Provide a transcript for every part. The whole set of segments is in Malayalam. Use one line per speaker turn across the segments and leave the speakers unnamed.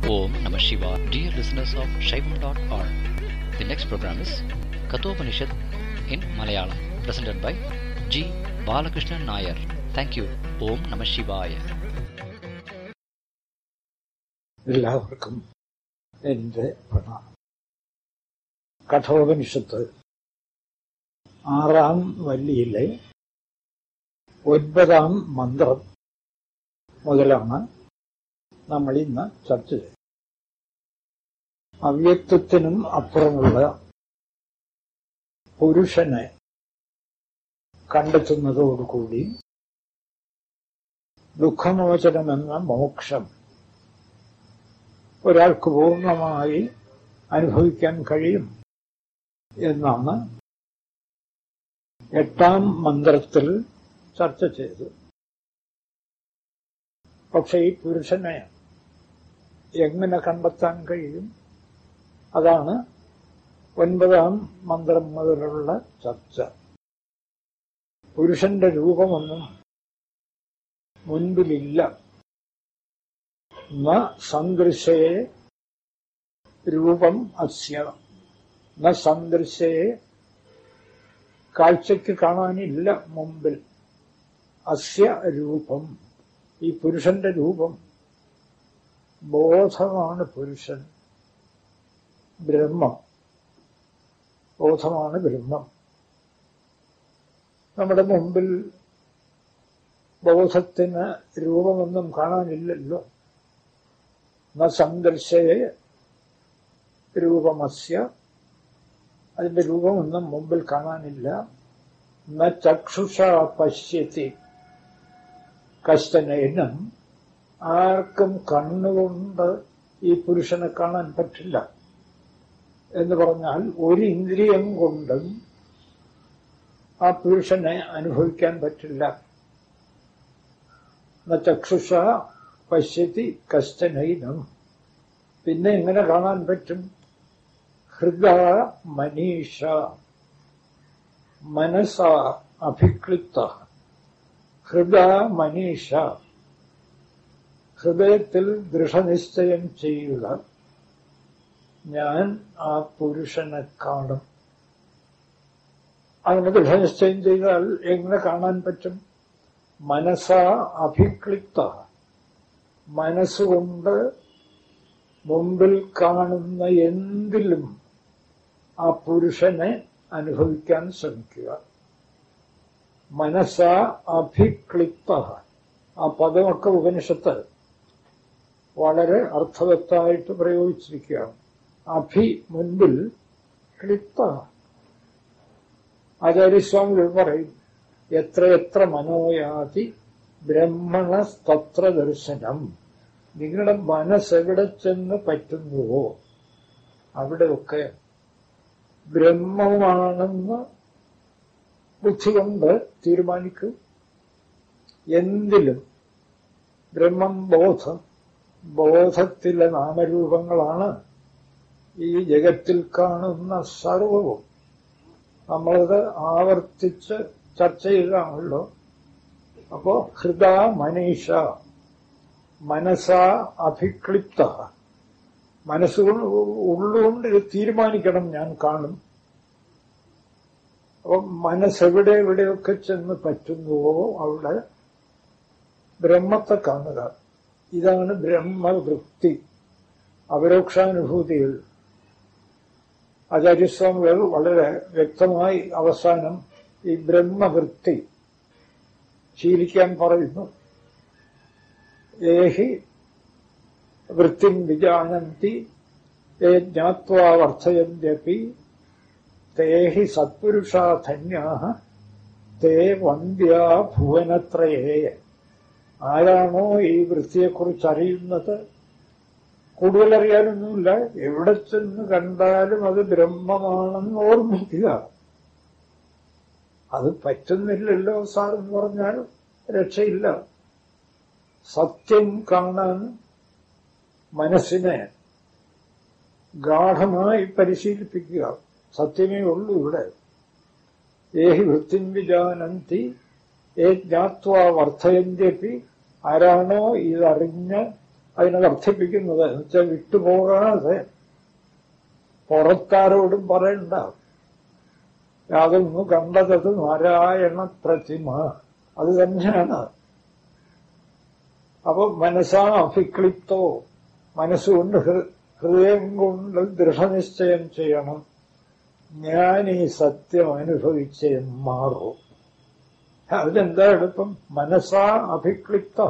Om Namah Shivaya. Dear listeners of Shaivam.org, the next program is Kathopanishad in Malayalam, presented by G. Balakrishnan Nair. Thank you. Om Namah Shivaya.
എല്ലാവർക്കും എന്റെ പ്രണാമം കഠോപനിഷത്ത് ആറാം വല്ലിയിലെ ഒൻപതാം മന്ത്രം മുതലാണ് നമ്മൾ ഇന്ന് ചർച്ച ചെയ്യുന്നത് അവ്യക്തത്തിനും അപ്പുറമുള്ള പുരുഷനെ കണ്ടെത്തുന്നതോടുകൂടി ദുഃഖമോചനമെന്ന മോക്ഷം ഒരാൾക്ക് പൂർണ്ണമായി അനുഭവിക്കാൻ കഴിയും എന്നാണ് എട്ടാം മന്ത്രത്തിൽ ചർച്ച ചെയ്തു പക്ഷെ ഈ പുരുഷനെ എങ്ങനെ കണ്ടെത്താൻ കഴിയും അതാണ് ഒൻപതാം മന്ത്രം മുതലുള്ള ചർച്ച പുരുഷന്റെ രൂപമൊന്നും മുൻപിലില്ല ന സന്ദൃശയെ രൂപം അസ്യ ന സന്ദൃശയെ കാഴ്ചയ്ക്ക് കാണാനില്ല മുമ്പിൽ അസ്യ രൂപം ഈ പുരുഷന്റെ രൂപം ബോധമാണ് പുരുഷൻ ബ്രഹ്മം ബോധമാണ് ബ്രഹ്മം നമ്മുടെ മുമ്പിൽ ബോധത്തിന് രൂപമൊന്നും കാണാനില്ലല്ലോ ന സന്ദർശയെ രൂപമസ്യ അതിന്റെ രൂപമൊന്നും മുമ്പിൽ കാണാനില്ല ന ചക്ഷുഷ പശ്യത്തി കഷ്ടനയനം ആർക്കും കണ്ണുകൊണ്ട് ഈ പുരുഷനെ കാണാൻ പറ്റില്ല എന്ന് പറഞ്ഞാൽ ഒരു ഇന്ദ്രിയം കൊണ്ടും ആ പുരുഷനെ അനുഭവിക്കാൻ പറ്റില്ല ന ചക്ഷുഷ പശ്യത്തി കഷ്ടനൈനം പിന്നെ എങ്ങനെ കാണാൻ പറ്റും ഹൃദ മനീഷ മനസ അഭിക്ലിപ്ത ഹൃദ മനീഷ ഹൃദയത്തിൽ ദൃഢനിശ്ചയം ചെയ്യുക ഞാൻ ആ പുരുഷനെ കാണും അങ്ങനെ ദൃഢനിശ്ചയം ചെയ്താൽ എങ്ങനെ കാണാൻ പറ്റും മനസ അഭിക്ലിപ്ത മനസ്സുകൊണ്ട് മുമ്പിൽ കാണുന്ന എന്തിലും ആ പുരുഷനെ അനുഭവിക്കാൻ ശ്രമിക്കുക മനസ്സ അഭിക്ലിപ്ത ആ പദമൊക്കെ ഉപനിഷത്ത് വളരെ അർത്ഥവത്തായിട്ട് പ്രയോഗിച്ചിരിക്കുകയാണ് അഭി മുൻപിൽ ക്ലിപ്ത ആചാര്യസ്വാമികൾ പറയും എത്ര എത്ര മനോയാതി ബ്രഹ്മണസ്തത്ര ദർശനം നിങ്ങളുടെ മനസ്സെവിടെ ചെന്ന് പറ്റുന്നുവോ അവിടെയൊക്കെ ബ്രഹ്മമാണെന്ന് ബുദ്ധി കൊണ്ട് തീരുമാനിക്കും എന്തിലും ബ്രഹ്മം ബോധം ബോധത്തിലെ നാമരൂപങ്ങളാണ് ഈ ജഗത്തിൽ കാണുന്ന സർവവും നമ്മളത് ആവർത്തിച്ച് ചർച്ച ചെയ്താണല്ലോ അപ്പോ ഹൃദ മനീഷ മനസ്സ അഭിക്ലിപ്ത മനസ്സുകൊണ്ട് ഉള്ളുകൊണ്ട് തീരുമാനിക്കണം ഞാൻ കാണും അപ്പം മനസ്സെവിടെ എവിടെയൊക്കെ ചെന്ന് പറ്റുന്നുവോ അവിടെ ബ്രഹ്മത്തെ കാണുക ഇതാണ് ബ്രഹ്മവൃത്തി അപരോക്ഷാനുഭൂതിയിൽ ആചാര്യസ്വാമികൾ വളരെ വ്യക്തമായി അവസാനം ഈ ബ്രഹ്മവൃത്തി ശീലിക്കാൻ പറയുന്നു ഏഹി വൃത്തിം വിജാനന്തി ഏ ജ്ഞാത്വാ വർദ്ധയന്ത്യപി തേഹി സത്പുരുഷാ ധന്യാ തേ വന്ധ്യാ ഭുവനത്രയേ ആരാണോ ഈ വൃത്തിയെക്കുറിച്ച് അറിയുന്നത് കൂടുതൽ അറിയാനൊന്നുമില്ല എവിടെ ചെന്ന് കണ്ടാലും അത് ബ്രഹ്മമാണെന്ന് ഓർമ്മിക്കുക അത് പറ്റുന്നില്ലല്ലോ സാർ എന്ന് പറഞ്ഞാൽ രക്ഷയില്ല സത്യം കാണാൻ മനസ്സിനെ ഗാഠമായി പരിശീലിപ്പിക്കുക സത്യമേ ഉള്ളൂ ഇവിടെ ഏഹി വൃത്തിൻ വിജാനന്തി ഏ ജ്ഞാത്വ വർദ്ധയന്ത്യപ്പി ആരാണോ ഇതറിഞ്ഞ് അതിനെ വർദ്ധിപ്പിക്കുന്നത് എന്ന് വെച്ചാൽ വിട്ടുപോകാതെ പുറത്താരോടും പറയണ്ട യാതൊന്നു കണ്ടത് നാരായണ പ്രതിമ അത് തന്നെയാണ് അപ്പൊ മനസ്സാ അഭിക്ലിപ്തോ മനസ്സുകൊണ്ട് ഹൃ- ഹൃദയം കൊണ്ട് ദൃഢനിശ്ചയം ചെയ്യണം ഞാൻ ഈ സത്യം അനുഭവിച്ചേ മാറൂ അതിനെന്താ എളുപ്പം മനസ്സാ അഭിക്ലിപ്ത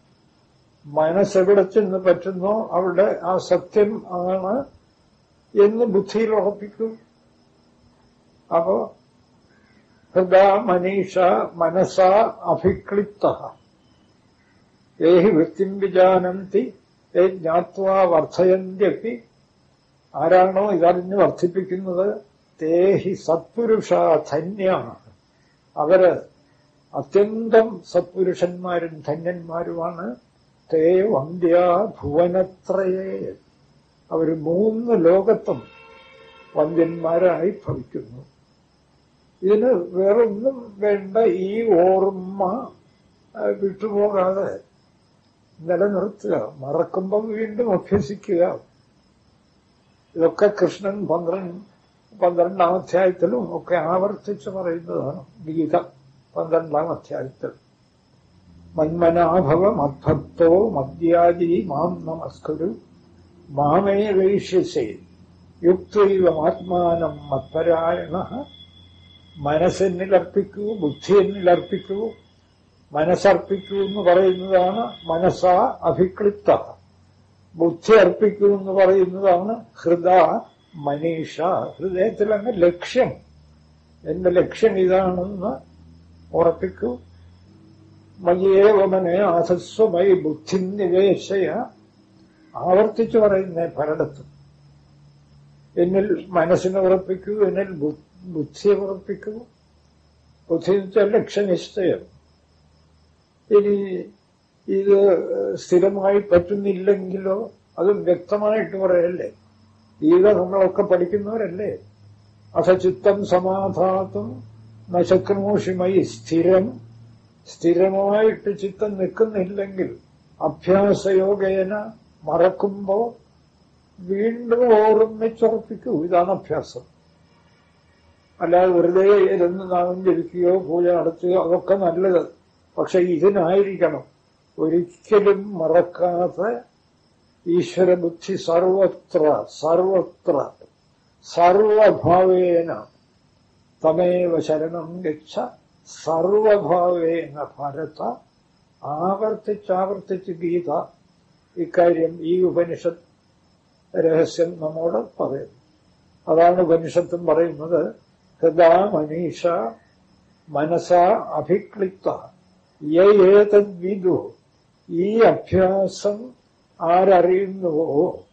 മനസ്സെവിടെ ചെന്ന് പറ്റുന്നോ അവിടെ ആ സത്യം ആണ് എന്ന് ബുദ്ധിയിൽ ഉറപ്പിക്കൂ അപ്പോ ഹൃദാ മനീഷ മനസ്സാ അഭിക്ലിപ്ത ഏഹി വൃത്തിം വിജാനന്തി ഏ ജ്ഞാത്വാ വർദ്ധയന്ത്യപ്പി ആരാണോ ഇതറിഞ്ഞ് വർദ്ധിപ്പിക്കുന്നത് തേഹി സത്പുരുഷ ധന്യാണ് അവര് അത്യന്തം സത്പുരുഷന്മാരും ധന്യന്മാരുമാണ് തേ വന്ധ്യ ഭുവനത്രയേ അവര് മൂന്ന് ലോകത്തും വന്ധ്യന്മാരായി ഭവിക്കുന്നു ഇതിന് വേറൊന്നും വേണ്ട ഈ ഓർമ്മ ആ, വിട്ടുപോകാതെ നിലനിർത്തുക മറക്കുമ്പോൾ വീണ്ടും അഭ്യസിക്കുക ഇതൊക്കെ കൃഷ്ണൻ പന്ത്രണ്ട് പന്ത്രണ്ടാം അധ്യായത്തിലും ഒക്കെ ആവർത്തിച്ച് പറയുന്നതാണ് ഗീത പന്ത്രണ്ടാം അധ്യായത്തിൽ മന്മനാഭവ മദ്ഭക്തോ മദ്യാജി മാം നമസ്കുരു മാമേ വൈഷ്യസേ യുക്തൈവ ആത്മാനം മത്പരായണ മനസ്സെന്നിലർപ്പിക്കൂ ബുദ്ധി എന്നിലർപ്പിക്കൂ മനസ്സർപ്പിക്കൂ എന്ന് പറയുന്നതാണ് മനസ്സാ അഭിക്ലിപ്ത ബുദ്ധി അർപ്പിക്കൂ എന്ന് പറയുന്നതാണ് ഹൃദ മനീഷ ഹൃദയത്തിലങ്ങ് ലക്ഷ്യം എന്റെ ലക്ഷ്യം ഇതാണെന്ന് ഉറപ്പിക്കൂ മയ്യേവമനെ ആസസ്വമയി ബുദ്ധി നിവേശയ ആവർത്തിച്ചു പറയുന്നേ പലയിടത്തും എന്നിൽ മനസ്സിനെ ഉറപ്പിക്കൂ എന്നിൽ ബു- ബുദ്ധിയെ ഉറപ്പിക്കൂ ബുദ്ധി എന്ന് വെച്ചാൽ ലക്ഷ്യനിശ്ചയം ഇനി ഇത് സ്ഥിരമായി പറ്റുന്നില്ലെങ്കിലോ അതും വ്യക്തമായിട്ട് പറയല്ലേ ഗീത നമ്മളൊക്കെ പഠിക്കുന്നവരല്ലേ അസചിത്തം സമാധാത്തും നശക്നോഷിമയി സ്ഥിരം സ്ഥിരമായിട്ട് ചിത്തം നിൽക്കുന്നില്ലെങ്കിൽ അഭ്യാസയോഗേന മറക്കുമ്പോ വീണ്ടും ഓർമ്മിച്ചുറപ്പിക്കൂ ഇതാണ് അഭ്യാസം അല്ലാതെ വെറുതെ ഇരുന്ന് നാമം ജപിക്കുകയോ പൂജ നടത്തുകയോ അതൊക്കെ നല്ലത് പക്ഷെ ഇതിനായിരിക്കണം ഒരിക്കലും മറക്കാതെ ഈശ്വരബുദ്ധി സർവത്ര സർവത്ര സർവഭാവേന തമേവ ശരണം ഗച്ഛ സർവഭാവേന ഭാരത ആവർത്തിച്ചാവർത്തിച്ച് ഗീത ഇക്കാര്യം ഈ ഉപനിഷത്ത് രഹസ്യം നമ്മോട് പറയുന്നു അതാണ് ഉപനിഷത്തും പറയുന്നത് ഹൃദാ മനീഷ മനസാ അഭിക്ലിപ്ത യേതദ്വിദു ഈ അഭ്യാസം ആരറിയുന്നുവോ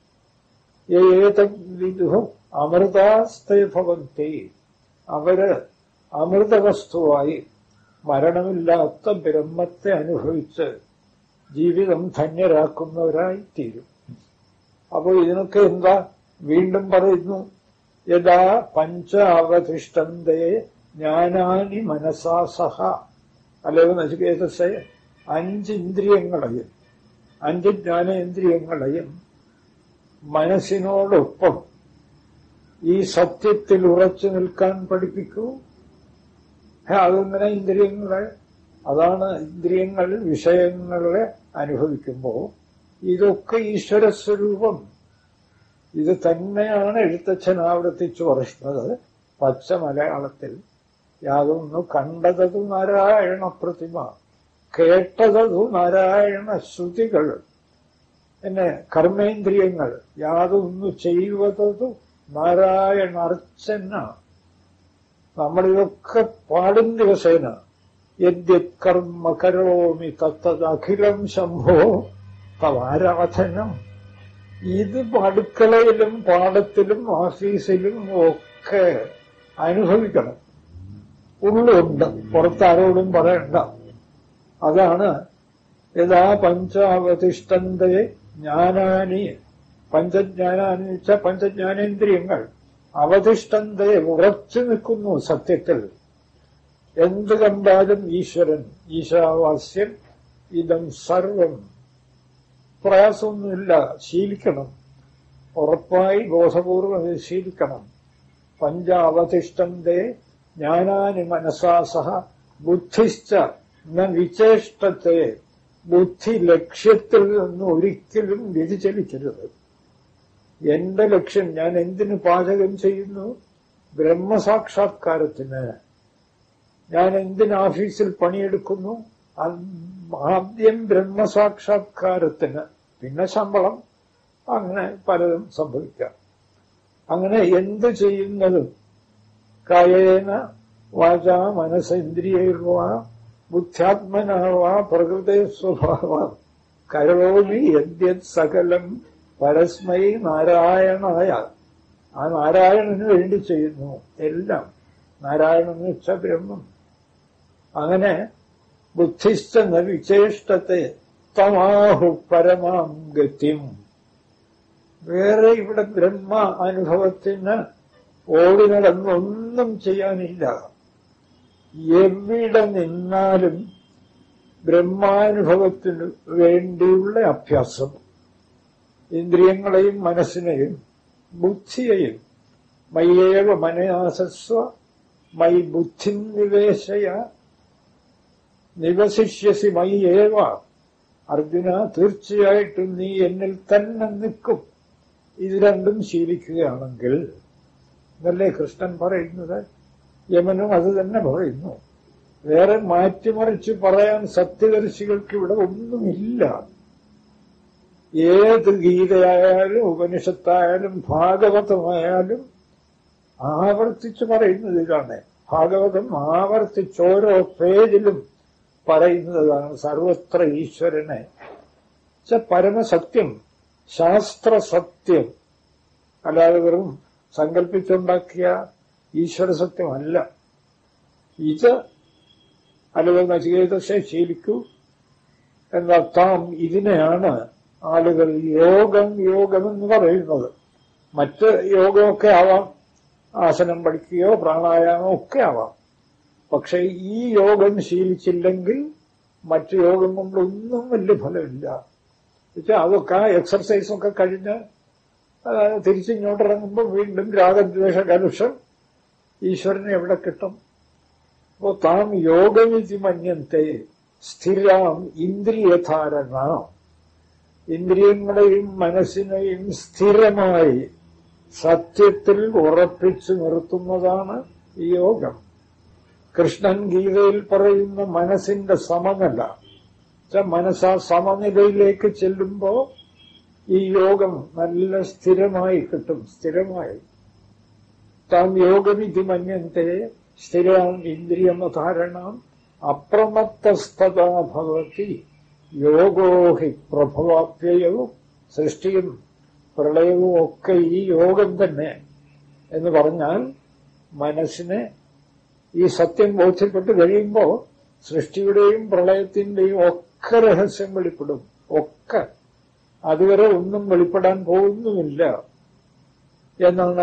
ഏതദ്വിദു അമൃതാസ്തേ ഭവന്തി അവര് അമൃതവസ്തുവായി മരണമില്ലാത്ത ബ്രഹ്മത്തെ അനുഭവിച്ച് ജീവിതം ധന്യരാക്കുന്നവരായി തീരും അപ്പോൾ ഇതിനൊക്കെ എന്താ വീണ്ടും പറയുന്നു യഥാ പഞ്ച അവധിഷ്ഠന്തേ ജ്ഞാനാനി മനസാ സഹ അല്ലെങ്കിൽ നചികേതസെ അഞ്ച് ഇന്ദ്രിയങ്ങളെയും അഞ്ച് ജ്ഞാനേന്ദ്രിയങ്ങളെയും മനസ്സിനോടൊപ്പം ഈ സത്യത്തിൽ ഉറച്ചു നിൽക്കാൻ പഠിപ്പിക്കൂ ഹേ, അതെങ്ങനെ ഇന്ദ്രിയങ്ങളെ അതാണ് ഇന്ദ്രിയങ്ങൾ വിഷയങ്ങളെ അനുഭവിക്കുമ്പോൾ ഇതൊക്കെ ഈശ്വര സ്വരൂപം ഇത് തന്നെയാണ് എഴുത്തച്ഛൻ ആവർത്തിച്ചു പറയുന്നത് പച്ച മലയാളത്തിൽ യാതൊന്നു കണ്ടതു നാരായണ പ്രതിമ കേട്ടതു നാരായണ ശ്രുതികൾ പിന്നെ കർമ്മേന്ദ്രിയങ്ങൾ യാതൊന്നു ചെയ്യുവതു നാരായണ അർച്ചന നമ്മളിതൊക്കെ പാടും ദിവസേന യദ്യത് കർമ്മ കരോമി തത്തത് അഖിലം ശംഭോ തവാരാധനം ഇത് അടുക്കളയിലും പാടത്തിലും ഓഫീസിലും ഒക്കെ അനുഭവിക്കണം ഉള്ളുണ്ട് പുറത്താരോടും പറയണ്ട അതാണ് യഥാ പഞ്ചാവതിഷ്ഠന്തേ ജ്ഞാനാനി പഞ്ചജ്ഞാനാനി വെച്ച പഞ്ചജ്ഞാനേന്ദ്രിയങ്ങൾ അവതിഷ്ഠന്തയെ ഉറച്ചു നിൽക്കുന്നു സത്യത്തിൽ എന്ത് കണ്ടാലും ഈശ്വരൻ ഈശാവാസ്യം ഇതം സർവം പ്രയാസമൊന്നുമില്ല ശീലിക്കണം ഉറപ്പായി ബോധപൂർവം ഇത് ശീലിക്കണം പഞ്ചാവതിഷ്ഠന്റെ ജ്ഞാനാനി മനസാ സഹ ബുദ്ധിശ്ച ന വിചേഷ്ടത്തെ ബുദ്ധി ലക്ഷ്യത്തിൽ നിന്ന് ഒരിക്കലും വ്യതിചലിക്കരുത് എന്റെ ലക്ഷ്യം ഞാൻ എന്തിനു പാചകം ചെയ്യുന്നു ബ്രഹ്മസാക്ഷാത്കാരത്തിന് ഞാൻ എന്തിന് ഓഫീസിൽ പണിയെടുക്കുന്നു ആദ്യം ബ്രഹ്മസാക്ഷാത്കാരത്തിന് പിന്നെ ശമ്പളം അങ്ങനെ പലതും സംഭവിക്കാം അങ്ങനെ എന്ത് ചെയ്യുന്നതും കായേന വാച മനസേന്ദ്രിയർവാ ബുദ്ധ്യാത്മനാവാ പ്രകൃതി സ്വഭാവ കരോമി യദ്യത് സകലം പരസ്മൈ നാരായണായ ആ നാരായണന് വേണ്ടി ചെയ്യുന്നു എല്ലാം നാരായണൻ എന്ന് വെച്ച ബ്രഹ്മം അങ്ങനെ ബുദ്ധിസ്ഥ വിചേഷ്ടത്തെ തമാഹു പരമാം ഗത്യം വേറെ ഇവിടെ ബ്രഹ്മ അനുഭവത്തിന് ഓടി നടന്നൊന്നും ചെയ്യാനില്ല എവിടെ നിന്നാലും ബ്രഹ്മാനുഭവത്തിന് വേണ്ടിയുള്ള അഭ്യാസം ഇന്ദ്രിയങ്ങളെയും മനസ്സിനെയും ബുദ്ധിയെയും മയ്യേവ മനയാസസ്വ മൈ ബുദ്ധി നിവേശയ നിവസിഷ്യസി മയ്യേവ അർജുന തീർച്ചയായിട്ടും നീ എന്നിൽ തന്നെ നിൽക്കും ഇത് രണ്ടും ശീലിക്കുകയാണെങ്കിൽ എന്നല്ലേ കൃഷ്ണൻ പറയുന്നത് യമനും അത് തന്നെ പറയുന്നു വേറെ മാറ്റിമറിച്ച് പറയാൻ സത്യദർശികൾക്ക് ഇവിടെ ഒന്നുമില്ല ഏത് ഗീതയായാലും ഉപനിഷത്തായാലും ഭാഗവതമായാലും ആവർത്തിച്ച് പറയുന്നത് ഇതാണ് ഭാഗവതം ആവർത്തിച്ച് ഓരോ പേജിലും പറയുന്നതാണ് സർവത്ര ഈശ്വരനെ പരമസത്യം ശാസ്ത്രസത്യം അല്ലാതെ വെറും സങ്കല്പിച്ചുണ്ടാക്കിയ ഈശ്വര സത്യമല്ല ഇത് അല്ലെങ്കിൽ നചികേതസെ ശീലിക്കൂ എന്നാൽ താം ഇതിനെയാണ് ആളുകൾ യോഗം യോഗമെന്ന് പറയുന്നത് മറ്റ് യോഗമൊക്കെ ആവാം ആസനം പഠിക്കുകയോ പ്രാണായാമോ ഒക്കെ ആവാം പക്ഷെ ഈ യോഗം ശീലിച്ചില്ലെങ്കിൽ മറ്റു യോഗം കൊണ്ടൊന്നും വലിയ ഫലമില്ല വെച്ചാൽ അതൊക്കെ ആ എക്സർസൈസൊക്കെ കഴിഞ്ഞ് തിരിച്ചിങ്ങോട്ടിറങ്ങുമ്പോൾ വീണ്ടും രാഗദ്വേഷ കലുഷം ഈശ്വരനെ എവിടെ കിട്ടും അപ്പോ താം യോഗവിധി മന്യത്തെ സ്ഥിരാം ഇന്ദ്രിയധാരണ ഇന്ദ്രിയങ്ങളെയും മനസ്സിനെയും സ്ഥിരമായി സത്യത്തിൽ ഉറപ്പിച്ചു നിർത്തുന്നതാണ് ഈ യോഗം കൃഷ്ണൻ ഗീതയിൽ പറയുന്ന മനസ്സിന്റെ സമനില മനസ്സാ സമനിലയിലേക്ക് ചെല്ലുമ്പോ ഈ യോഗം നല്ല സ്ഥിരമായി കിട്ടും സ്ഥിരമായി താം യോഗവിധി മന്യത്തെ സ്ഥിരം ഇന്ദ്രിയമധാരണം അപ്രമത്തസ്ഥതാ ഭവതി യോഗോ ഹി പ്രഭവാപ്യയവും സൃഷ്ടിയും പ്രളയവും ഒക്കെ ഈ യോഗം തന്നെ എന്ന് പറഞ്ഞാൽ മനസ്സിനെ ഈ സത്യം ബോധ്യപ്പെട്ട് കഴിയുമ്പോൾ സൃഷ്ടിയുടെയും പ്രളയത്തിന്റെയും ഒക്കെ രഹസ്യം വെളിപ്പെടും ഒക്കെ അതുവരെ ഒന്നും വെളിപ്പെടാൻ പോകുന്നുമില്ല എന്നാണ്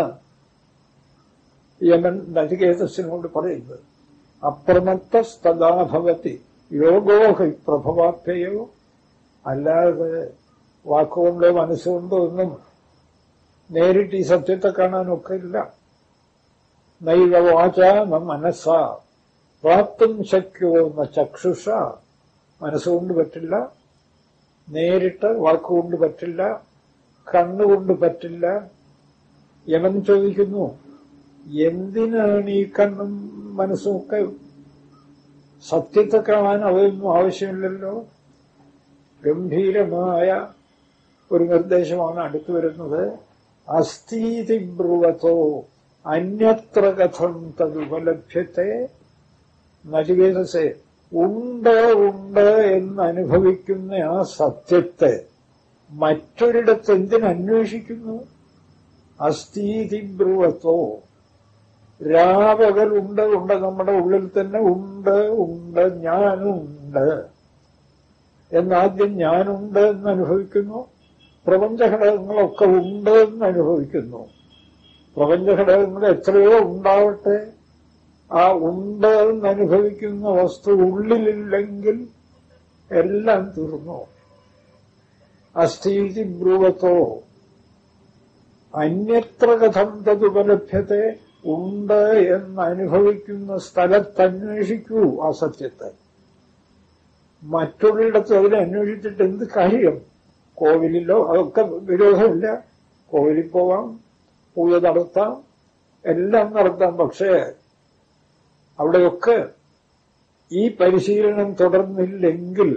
യമൻ നചികേതസിനോട് പറയുന്നത് അപ്രമത്ത സ്ഥതാഭവത്തി യോഗോഹി പ്രഭവാപ്യയോ അല്ലാതെ വാക്കുകൊണ്ടോ മനസ്സുകൊണ്ടോ ഒന്നും നേരിട്ട് ഈ സത്യത്തെ കാണാനൊക്കെ ഇല്ല നൈവ വാച ന മനസ്സ പ്രാപ്തും ശക്യോ ന ചക്ഷുഷ മനസ്സുകൊണ്ട് പറ്റില്ല നേരിട്ട് വാക്കുകൊണ്ട് പറ്റില്ല കണ്ണുകൊണ്ട് പറ്റില്ല യമൻ ചോദിക്കുന്നു എന്തിനാണ് ഈ കണ്ണും മനസ്സും ഒക്കെ സത്യത്തെ കാണാൻ അവയൊന്നും ആവശ്യമില്ലല്ലോ ഗംഭീരമായ ഒരു നിർദ്ദേശമാണ് അടുത്തു വരുന്നത് അസ്ഥീതി ബ്രുവത്തോ അന്യത്ര കഥം തതുപലഭ്യത്തെ നചികേതസെ ഉണ്ട് ഉണ്ട് എന്ന് അനുഭവിക്കുന്ന ആ സത്യത്തെ മറ്റൊരിടത്ത് എന്തിനന്വേഷിക്കുന്നു അസ്ഥീതി ബ്രുവത്തോ രാപകൽ ഉണ്ട് ഉണ്ട് നമ്മുടെ ഉള്ളിൽ തന്നെ ഉണ്ട് ഉണ്ട് ഞാനുണ്ട് എന്നാദ്യം ഞാനുണ്ട് എന്ന് അനുഭവിക്കുന്നു പ്രപഞ്ചഘടകങ്ങളൊക്കെ ഉണ്ട് എന്ന് അനുഭവിക്കുന്നു പ്രപഞ്ചഘടകങ്ങൾ എത്രയോ ഉണ്ടാവട്ടെ ആ ഉണ്ട് എന്ന് അനുഭവിക്കുന്ന വസ്തു ഉള്ളിലില്ലെങ്കിൽ എല്ലാം തീർന്നു അസ്ഥീതി ബ്രുവത്തോ അന്യത്ര കഥം തതുപലഭ്യത്തെ ഉണ്ട് എന്ന് അനുഭവിക്കുന്ന സ്ഥലത്തന്വേഷിക്കൂ ആ സത്യത്തെ മറ്റുള്ളിടത്ത് അതിനെ അന്വേഷിച്ചിട്ട് എന്ത് കാര്യം കോവിലിലോ അതൊക്കെ വിരോധമില്ല കോവിലിൽ പോവാം പൂജ നടത്താം എല്ലാം നടത്താം പക്ഷേ അവിടെയൊക്കെ ഈ പരിശീലനം തുടർന്നില്ലെങ്കിൽ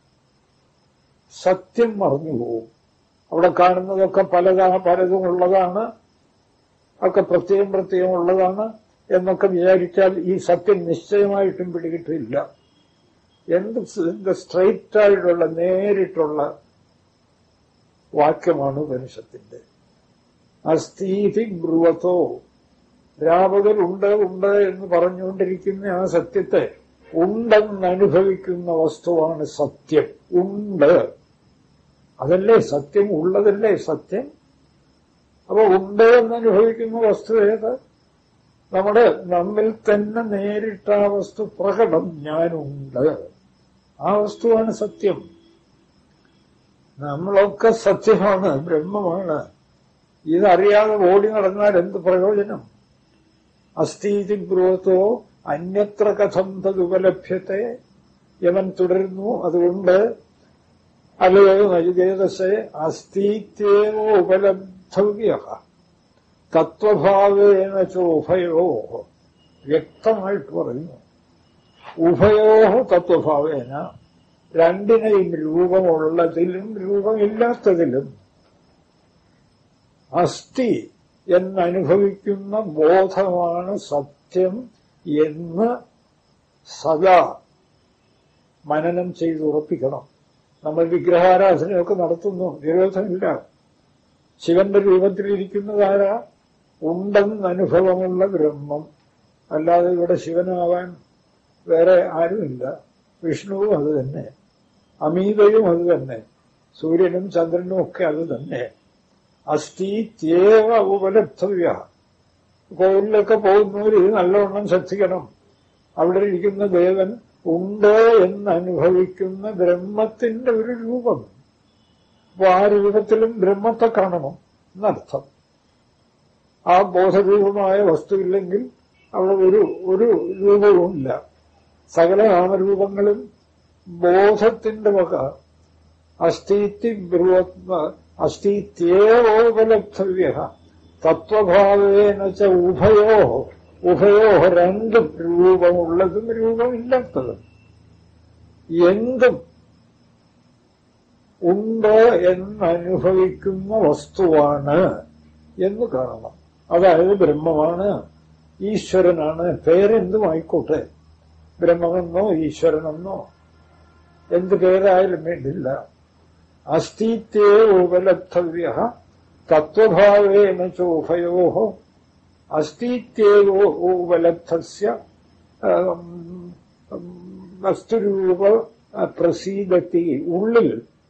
സത്യം മറഞ്ഞുപോകും അവിടെ കാണുന്നതൊക്കെ പലതാണ് പലതും ഉള്ളതാണ് ഒക്കെ പ്രത്യേകം പ്രത്യേകം ഉള്ളതാണ് എന്നൊക്കെ വിചാരിച്ചാൽ ഈ സത്യം നിശ്ചയമായിട്ടും പിടികിട്ടില്ല എന്ത് എന്ത് സ്ട്രൈറ്റ് ആയിട്ടുള്ള നേരിട്ടുള്ള വാക്യമാണ് ഉപനിഷത്തിന്റെ അസ്ഥീതി ബ്രുവത്തോ രാവകർ ഉണ്ട് ഉണ്ട് എന്ന് പറഞ്ഞുകൊണ്ടിരിക്കുന്ന ആ സത്യത്തെ ഉണ്ടെന്ന് അനുഭവിക്കുന്ന വസ്തുവാണ് സത്യം ഉണ്ട് അതല്ലേ സത്യം ഉള്ളതല്ലേ സത്യം അപ്പൊ ഉണ്ട് എന്ന് അനുഭവിക്കുന്ന വസ്തു ഏത് നമ്മുടെ നമ്മിൽ തന്നെ നേരിട്ട ആ വസ്തു പ്രകടം ഞാനുണ്ട് ആ വസ്തുവാണ് സത്യം നമ്മളൊക്കെ സത്യമാണ് ബ്രഹ്മമാണ് ഇതറിയാതെ ഓടി നടന്നാൽ എന്ത് പ്രയോജനം അസ്ഥീതി ബ്രുവത്തോ അന്യത്ര കഥം തതുപലഭ്യത്തെ യവൻ തുടരുന്നു അതുകൊണ്ട് അല്ലയോ നജികേതസെ അസ്ഥീത്യേവോ ഉപലബ്ധവ്യ തത്വഭാവേന ചോഭയോ വ്യക്തമായിട്ട് പറയുന്നു ഉഭയോ തത്വഭാവേന രണ്ടിനെയും രൂപമുള്ളതിലും രൂപമില്ലാത്തതിലും അസ്ഥി എന്നനുഭവിക്കുന്ന ബോധമാണ് സത്യം എന്ന് സദാ മനനം ചെയ്ത് ഉറപ്പിക്കണം നമ്മൾ വിഗ്രഹാരാധനയൊക്കെ നടത്തുന്നു വിരോധമില്ല ശിവന്റെ രൂപത്തിലിരിക്കുന്നതാരാ ഉണ്ടെന്ന് അനുഭവമുള്ള ബ്രഹ്മം അല്ലാതെ ഇവിടെ ശിവനാവാൻ വേറെ ആരുമില്ല വിഷ്ണുവും അത് തന്നെ അമീതയും അത് തന്നെ സൂര്യനും ചന്ദ്രനും ഒക്കെ അത് തന്നെ അസ്ഥീത്യേവ ഉപലബ്ധവ്യ കോവിലൊക്കെ പോകുന്നവർ ഇത് നല്ലവണ്ണം ശ്രദ്ധിക്കണം അവിടെ ഇരിക്കുന്ന ദേവൻ ഉണ്ട് എന്ന് അനുഭവിക്കുന്ന ബ്രഹ്മത്തിന്റെ ഒരു രൂപം അപ്പൊ ആ രൂപത്തിലും ബ്രഹ്മത്തെ കാണണം എന്നർത്ഥം ആ ബോധരൂപമായ വസ്തുവില്ലെങ്കിൽ അവിടെ ഒരു ഒരു രൂപവുമില്ല സകല നാമരൂപങ്ങളും ബോധത്തിന്റെ വക അസ്ഥീത്തി അസ്ഥീത്യേവോപലബ്ധവ്യ തത്വഭാവേന ച ഉഭയോ ഉഭയോ രണ്ടും രൂപമുള്ളതും രൂപമില്ലാത്തതും എന്തും ഉണ്ട് എന്നനുഭവിക്കുന്ന വസ്തുവാണ് എന്ന് കാണണം അതായത് ബ്രഹ്മമാണ് ഈശ്വരനാണ് പേരെന്തും ആയിക്കോട്ടെ ബ്രഹ്മമെന്നോ ഈശ്വരനെന്നോ എന്ത് പേരായാലും വേണ്ടില്ല അസ്ഥിത്വേ ഉപലബ്ധവ്യ തത്വഭാവേന ചോഭയോ അസ്ഥിത്യേവോ ഉപലബ്ധസ്യ വസ്തുരൂപ പ്രസീദത്തി ഉള്ളിൽ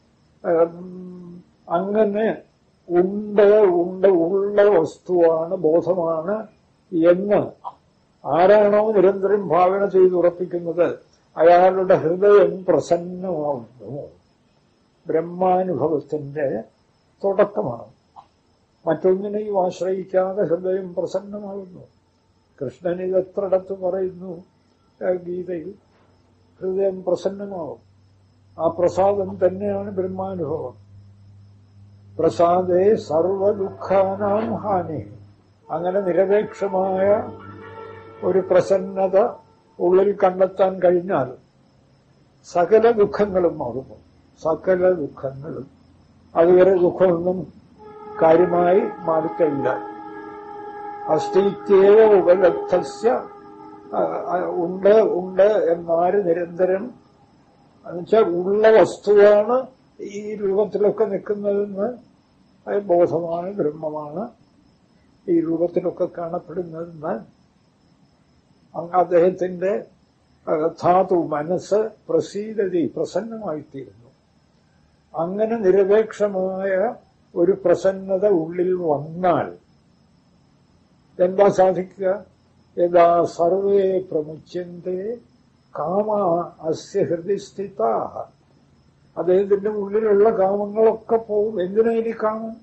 അങ്ങനെ ഉണ്ട് ഉണ്ട് ഉള്ള വസ്തുവാണ് ബോധമാണ് എന്ന് ആരാണോ നിരന്തരം ഭാവന ചെയ്തുറപ്പിക്കുന്നത് അയാളുടെ ഹൃദയം പ്രസന്നമാവുന്നു ബ്രഹ്മാനുഭവത്തിന്റെ തുടക്കമാണ് മറ്റൊന്നിനെയും ആശ്രയിക്കാതെ ഹൃദയം പ്രസന്നമാകുന്നു കൃഷ്ണൻ ഇതെത്രടത്ത് പറയുന്നു ഗീതയിൽ ഹൃദയം പ്രസന്നമാവും ആ പ്രസാദം തന്നെയാണ് ബ്രഹ്മാനുഭവം പ്രസാദേ സർവ ദുഃഖാനാം ഹാനി അങ്ങനെ നിരപേക്ഷമായ ഒരു പ്രസന്നത ഉള്ളിൽ കണ്ടെത്താൻ കഴിഞ്ഞാൽ സകല ദുഃഖങ്ങളും മാറുന്നു സകല ദുഃഖങ്ങളും അതുവരെ ദുഃഖമൊന്നും കാര്യമായി മാറിക്കഴില്ല അസ്ഥിത്യേവ ഉപലബ്ധസ്യ ഉണ്ട് ഉണ്ട് എന്നാര് നിരന്തരം എന്നുവെച്ചാൽ ഉള്ള വസ്തുവാണ് ഈ രൂപത്തിലൊക്കെ നിൽക്കുന്നതെന്ന് അത് ബോധമാണ് ബ്രഹ്മമാണ് ഈ രൂപത്തിലൊക്കെ കാണപ്പെടുന്നതെന്ന് അദ്ദേഹത്തിന്റെ ധാതു മനസ്സ് പ്രസീതതി പ്രസന്നമായിത്തീരുന്നു അങ്ങനെ നിരപേക്ഷമായ ഒരു പ്രസന്നത ഉള്ളിൽ വന്നാൽ എന്താ സാധിക്കുക യഥാ സർവേ പ്രമുച്യന്തേ കാമ അസ്യ ഹൃദയ സ്ഥിത അദ്ദേഹത്തിന്റെ ഉള്ളിലുള്ള കാമങ്ങളൊക്കെ പോവും എന്തിനാ ഇനി കാമം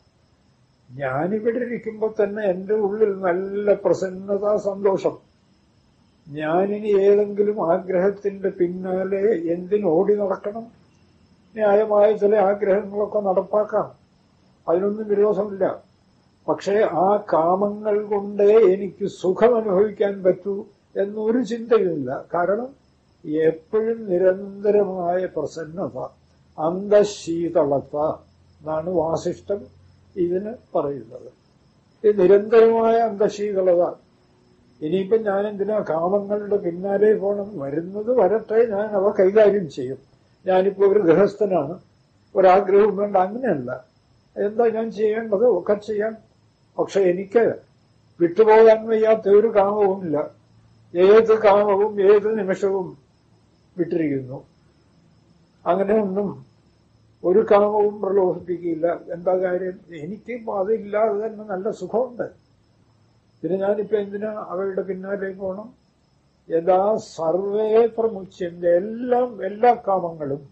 ഞാനിവിടെ ഇരിക്കുമ്പോൾ തന്നെ എന്റെ ഉള്ളിൽ നല്ല പ്രസന്നത സന്തോഷം ഞാനിനി ഏതെങ്കിലും ആഗ്രഹത്തിന്റെ പിന്നാലെ എന്തിനോടി നടക്കണം ന്യായമായ ചില ആഗ്രഹങ്ങളൊക്കെ നടപ്പാക്കാം അതിനൊന്നും വിരോധമില്ല പക്ഷേ ആ കാമങ്ങൾ കൊണ്ടേ എനിക്ക് സുഖം അനുഭവിക്കാൻ പറ്റൂ എന്നൊരു ചിന്തയുമില്ല കാരണം എപ്പോഴും നിരന്തരമായ പ്രസന്നത അന്തശീതളത എന്നാണ് വാസിഷ്ടം ഇതിന് പറയുന്നത് ഈ നിരന്തരമായ അന്തശീതളത ഇനിയിപ്പം ഞാൻ എന്തിനാ കാമങ്ങളുടെ പിന്നാലെ പോകണം വരുന്നത് വരട്ടെ ഞാൻ അവ കൈകാര്യം ചെയ്യും ഞാനിപ്പോ ഒരു ഗൃഹസ്ഥനാണ് ഒരാഗ്രഹവും വേണ്ട അങ്ങനെയല്ല എന്താ ഞാൻ ചെയ്യേണ്ടത് ഒക്കെ ചെയ്യാം പക്ഷെ എനിക്ക് വിട്ടുപോകാൻ വയ്യാത്ത ഒരു കാമവുമില്ല ഏത് കാമവും ഏത് നിമിഷവും വിട്ടിരിക്കുന്നു അങ്ങനെയൊന്നും ഒരു കാമവും പ്രലോഭിപ്പിക്കില്ല എന്താ കാര്യം എനിക്ക് അതില്ലാതെ തന്നെ നല്ല സുഖമുണ്ട് പിന്നെ ഞാനിപ്പോ എന്തിനാ അവരുടെ പിന്നാലെ പോകണം യഥാ സർവേ പ്രമുച്യന്റെ എല്ലാം എല്ലാ കാമങ്ങളും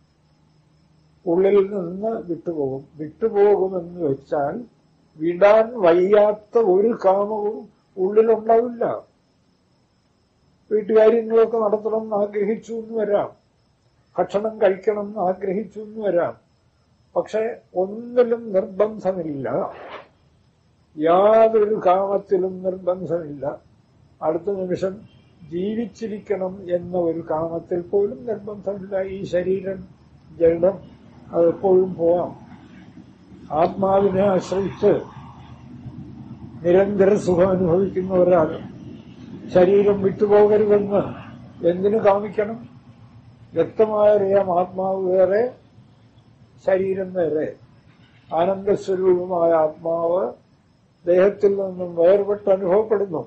ഉള്ളിൽ നിന്ന് വിട്ടുപോകും വിട്ടുപോകുമെന്ന് വെച്ചാൽ വിടാൻ വയ്യാത്ത ഒരു കാമവും ഉള്ളിലുണ്ടാവില്ല വീട്ടുകാര്യങ്ങളൊക്കെ നടത്തണം എന്ന് ആഗ്രഹിച്ചു എന്ന് വരാം ഭക്ഷണം കഴിക്കണം എന്ന് ആഗ്രഹിച്ചു എന്ന് വരാം പക്ഷെ ഒന്നിലും നിർബന്ധമില്ല യാതൊരു കാമത്തിലും നിർബന്ധമില്ല അടുത്ത നിമിഷം ജീവിച്ചിരിക്കണം എന്ന ഒരു കാമത്തിൽ പോലും നിർബന്ധമില്ല ഈ ശരീരം ജഡം അതെപ്പോഴും പോവാം ആത്മാവിനെ ആശ്രയിച്ച് നിരന്തര സുഖം അനുഭവിക്കുന്ന ഒരാൾ ശരീരം വിട്ടുപോകരുതെന്ന് എന്തിനു കാമിക്കണം വ്യക്തമായറിയാം ആത്മാവ് വേറെ ശരീരം വേറെ ആനന്ദസ്വരൂപമായ ആത്മാവ് ദേഹത്തിൽ നിന്നും വേർപെട്ട് അനുഭവപ്പെടുന്നു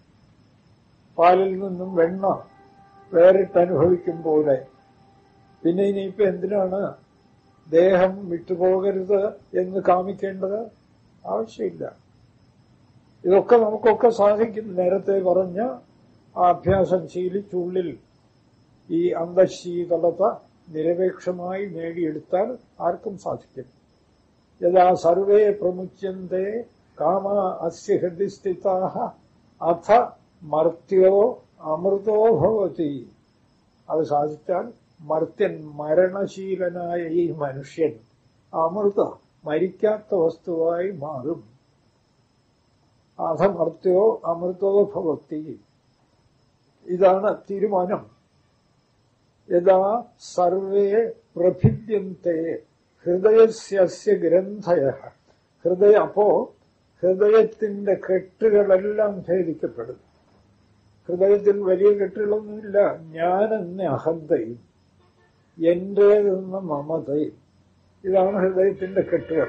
പാലിൽ നിന്നും വെണ്ണ വേറിട്ട് അനുഭവിക്കും പോലെ പിന്നെ ഇനിയിപ്പോ എന്തിനാണ് ദേഹം വിട്ടുപോകരുത് എന്ന് കാമിക്കേണ്ടത് ആവശ്യമില്ല ഇതൊക്കെ നമുക്കൊക്കെ സാധിക്കും നേരത്തെ പറഞ്ഞ ആ അഭ്യാസം ശീലിച്ചുള്ളിൽ ഈ അന്തശീതളത നിരപേക്ഷമായി നേടിയെടുത്താൽ ആർക്കും സാധിക്കും യഥാ സർവേ പ്രമുച്യന്തേ കാമ അസ്യ ഹൃദിസ്ഥിതാ അഥ മർത്യോ അമൃതോ ഭവതി അത് സാധിച്ചാൽ മർത്യൻ മരണശീലനായ ഈ മനുഷ്യൻ അമൃത മരിക്കാത്ത വസ്തുവായി മാറും അധമർത്യോ അമൃതോ ഭവത്തി ഇതാണ് തീരുമാനം യഥാ സർവേ പ്രഭിദ്യന്തെ ഹൃദയസ്യ ഗ്രന്ഥയ ഹൃദയ അപ്പോ ഹൃദയത്തിന്റെ കെട്ടുകളെല്ലാം ഭേദിക്കപ്പെടും ഹൃദയത്തിൽ വലിയ കെട്ടുകളൊന്നുമില്ല ഞാനെന്ന അഹന്തയും എന്റേതെന്ന മമതയും ഇതാണ് ഹൃദയത്തിന്റെ കെട്ടുകൾ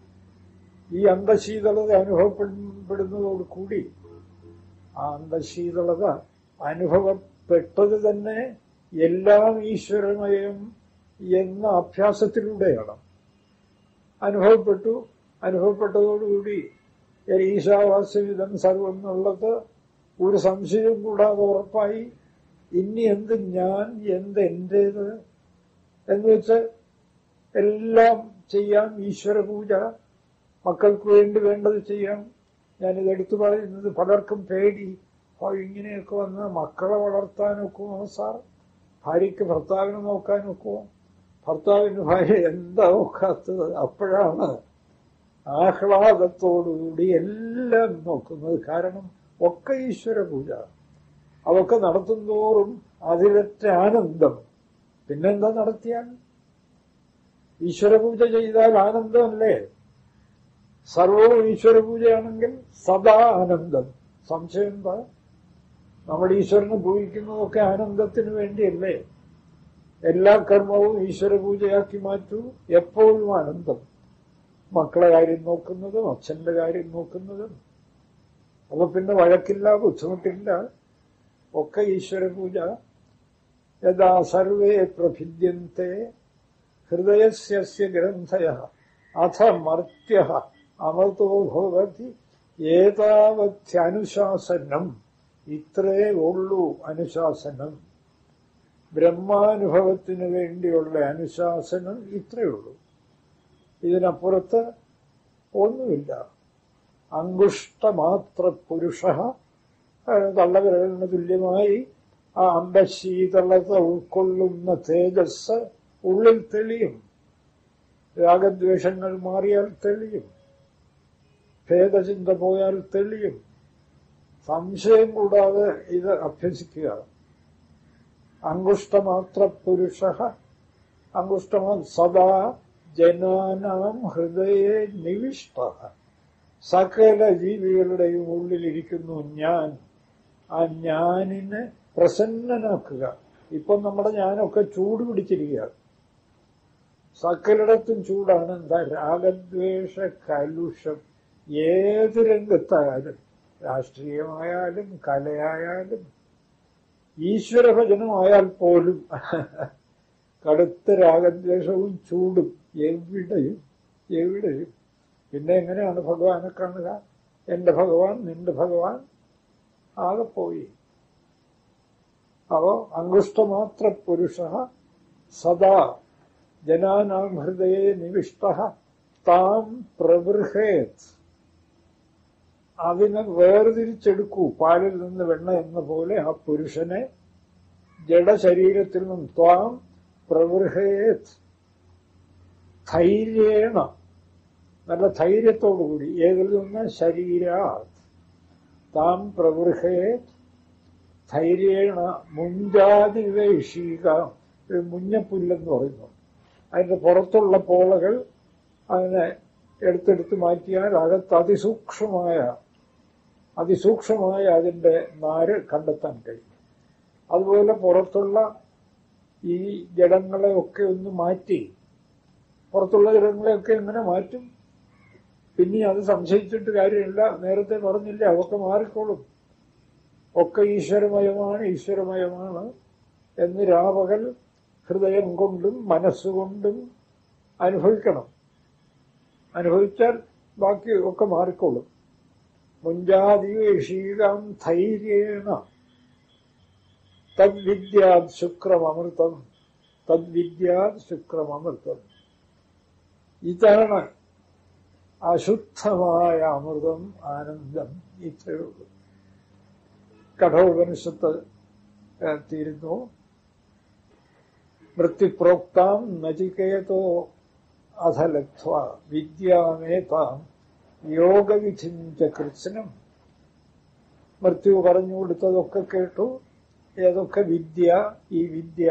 ഈ അന്തശീതളത അനുഭവപ്പെടുന്നതോടുകൂടി ആ അന്തശീതളത അനുഭവപ്പെട്ടത് തന്നെ എല്ലാം ഈശ്വരമയം എന്ന അഭ്യാസത്തിലൂടെയാണ് അനുഭവപ്പെട്ടു അനുഭവപ്പെട്ടതോടുകൂടി ഈശാവാസ്യവിധം സർവം എന്നുള്ളത് ഒരു സംശയവും കൂടാതെ ഉറപ്പായി ഇനി എന്ത് ഞാൻ എന്ത് എന്റേത് എന്ന് വെച്ച് എല്ലാം ചെയ്യാം ഈശ്വര പൂജ മക്കൾക്ക് വേണ്ടി വേണ്ടത് ചെയ്യാം ഞാനിത് എടുത്തു പറയുന്നത് പലർക്കും പേടി ഓ ഇങ്ങനെയൊക്കെ വന്ന് മക്കളെ വളർത്താനൊക്കുമോ സാർ ഭാര്യയ്ക്ക് ഭർത്താവിനെ നോക്കാനൊക്കുമോ ഭർത്താവിന് ഭാര്യ എന്താ നോക്കാത്തത് അപ്പോഴാണ് ആഹ്ലാദത്തോടുകൂടി എല്ലാം നോക്കുന്നത് കാരണം ഒക്കെ ഈശ്വര പൂജ അതൊക്കെ നടത്തുന്തോറും അതിലൊറ്റ ആനന്ദം പിന്നെന്താ നടത്തിയാൽ ഈശ്വര പൂജ ചെയ്താൽ ആനന്ദമല്ലേ സർവവും ഈശ്വര പൂജയാണെങ്കിൽ സദാ ആനന്ദം സംശയം എന്താ നമ്മൾ ഈശ്വരനെ പൂജിക്കുന്നതൊക്കെ ആനന്ദത്തിന് വേണ്ടിയല്ലേ എല്ലാ കർമ്മവും ഈശ്വര പൂജയാക്കി മാറ്റൂ എപ്പോഴും ആനന്ദം മക്കളെ കാര്യം നോക്കുന്നതും അച്ഛന്റെ കാര്യം നോക്കുന്നതും അപ്പൊ പിന്നെ വഴക്കില്ല ബുദ്ധിമുട്ടില്ല ഒക്കെ ഈശ്വര പൂജ യഥാ സർവേ പ്രഭിദ്യന്തെ ഹൃദയസ്യ ഗ്രന്ഥയ അഥ മർത്യ അമൃതോ ഭവതി ഏതാവത്യനുശാസനം ഇത്രേ ഉള്ളൂ അനുശാസനം ബ്രഹ്മാനുഭവത്തിന് വേണ്ടിയുള്ള അനുശാസനം ഇത്രയേ ഉള്ളൂ ഇതിനപ്പുറത്ത് ഒന്നുമില്ല അങ്കുഷ്ടമാത്ര പുരുഷ തള്ളവിരലിന് തുല്യമായി ആ അമ്പശീതളത ഉൾക്കൊള്ളുന്ന തേജസ് ഉള്ളിൽ തെളിയും രാഗദ്വേഷങ്ങൾ മാറിയാൽ തെളിയും ഭേദചിന്ത പോയാൽ തെളിയും സംശയം കൂടാതെ ഇത് അഭ്യസിക്കുക അങ്കുഷ്ടമാത്ര പുരുഷ അങ്കുഷ്ടമാ സദാ ജനാനാം ഹൃദയെ നിവിഷ്ട സകല ജീവികളുടെയും ഉള്ളിലിരിക്കുന്നു ഞാൻ ആ ഞാനിനെ പ്രസന്നനാക്കുക ഇപ്പം നമ്മുടെ ഞാനൊക്കെ ചൂട് പിടിച്ചിരിക്കുക സകലിടത്തും ചൂടാണ് എന്താ രാഗദ്വേഷ കലുഷം ഏത് രംഗത്തായാലും രാഷ്ട്രീയമായാലും കലയായാലും ഈശ്വരഭജനമായാൽ പോലും കടുത്ത രാഗദ്വേഷവും ചൂടും എവിടെയും എവിടെയും പിന്നെ എങ്ങനെയാണ് ഭഗവാനെ കാണുക എന്റെ ഭഗവാൻ നിന്റെ ഭഗവാൻ ആകെ പോയി അപ്പോ അങ്കുഷ്ടമാത്ര പുരുഷ സദാ ജനാനാം ഹൃദയെ നിവിഷ്ട താം പ്രവൃഹേത് അതിനെ വേർതിരിച്ചെടുക്കൂ പാലിൽ നിന്ന് വെണ്ണ എന്ന പോലെ ആ പുരുഷനെ ജഡശരീരത്തിൽ നിന്നും ത്വാം പ്രവൃഹേത് ധൈര്യേണ നല്ല ധൈര്യത്തോടുകൂടി ഏതിൽ നിന്ന് ശരീരാത് താം പ്രവൃഹേത് ധൈര്യേണ മുഞ്ചാതിവേഷീക മുഞ്ഞപ്പുല്ലെന്ന് പറയുന്നു അതിന്റെ പുറത്തുള്ള പോളകൾ അതിനെ എടുത്തെടുത്ത് മാറ്റിയാൽ അകത്ത് അതിസൂക്ഷ്മമായ അതിസൂക്ഷ്മമായ അതിന്റെ നാര് കണ്ടെത്താൻ കഴിയും അതുപോലെ പുറത്തുള്ള ഈ ജഡങ്ങളെ ഒക്കെ ഒന്ന് മാറ്റി പുറത്തുള്ള ജഡങ്ങളെയൊക്കെ എങ്ങനെ മാറ്റും പിന്നെ അത് സംശയിച്ചിട്ട് കാര്യമില്ല നേരത്തെ പറഞ്ഞില്ല അതൊക്കെ മാറിക്കോളും ഒക്കെ ഈശ്വരമയമാണ് ഈശ്വരമയമാണ് എന്ന് രാപകൽ ഹൃദയം കൊണ്ടും മനസ്സുകൊണ്ടും അനുഭവിക്കണം അനുഭവിച്ചാൽ ബാക്കി ഒക്കെ മാറിക്കോളും മുഞ്ചാദിവേഷീകാം ധൈര്യേണ തദ്വിദ്യാത് ശുക്രമൃതം തദ്വിദ്യാത് ശുക്രമൃതം ഇതാണ് അശുദ്ധമായ അമൃതം ആനന്ദം ഇത്രയുള്ളൂ കഠോപനിഷത്ത് തീരുന്നു മൃത്യുപ്രോക്താം നചികേതോ അധലത്വ വിദ്യാമേതാം യോഗവിധിഞ്ച കൃത്സനം മൃത്യു പറഞ്ഞു കൊടുത്തതൊക്കെ കേട്ടു ഏതൊക്കെ വിദ്യ ഈ വിദ്യ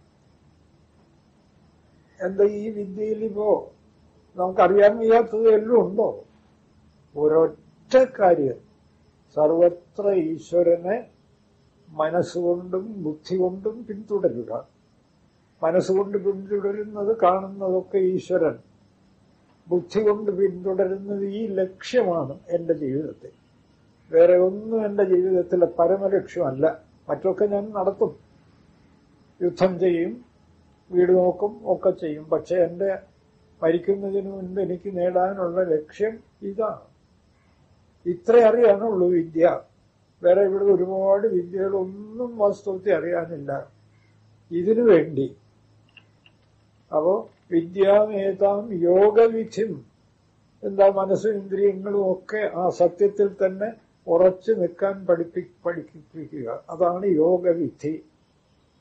എന്താ ഈ വിദ്യയിൽ ഇപ്പോ നമുക്കറിയാൻ വയ്യാത്തത് എല്ലാം ഉണ്ടോ ഒരൊറ്റ കാര്യം സർവത്ര ഈശ്വരനെ മനസ്സുകൊണ്ടും ബുദ്ധി കൊണ്ടും പിന്തുടരുക മനസ്സുകൊണ്ട് പിന്തുടരുന്നത് കാണുന്നതൊക്കെ ഈശ്വരൻ ബുദ്ധി കൊണ്ട് പിന്തുടരുന്നത് ഈ ലക്ഷ്യമാണ് എന്റെ ജീവിതത്തിൽ വേറെ ഒന്നും എന്റെ ജീവിതത്തിലെ പരമലക്ഷ്യമല്ല മറ്റൊക്കെ ഞാൻ നടത്തും യുദ്ധം ചെയ്യും വീട് നോക്കും ഒക്കെ ചെയ്യും പക്ഷെ എന്റെ മരിക്കുന്നതിന് മുൻപ് എനിക്ക് നേടാനുള്ള ലക്ഷ്യം ഇതാണ് ഇത്ര അറിയാനുള്ളൂ വിദ്യ വേറെ ഇവിടെ ഒരുപാട് വിദ്യകളൊന്നും വാസ്തവത്തിൽ അറിയാനില്ല ഇതിനു വേണ്ടി അപ്പോ വിദ്യാമേതാം യോഗവിധിം എന്താ മനസ്സും ഇന്ദ്രിയങ്ങളും ഒക്കെ ആ സത്യത്തിൽ തന്നെ ഉറച്ചു നിൽക്കാൻ പഠിപ്പി പഠിപ്പിക്കുക അതാണ് യോഗവിധി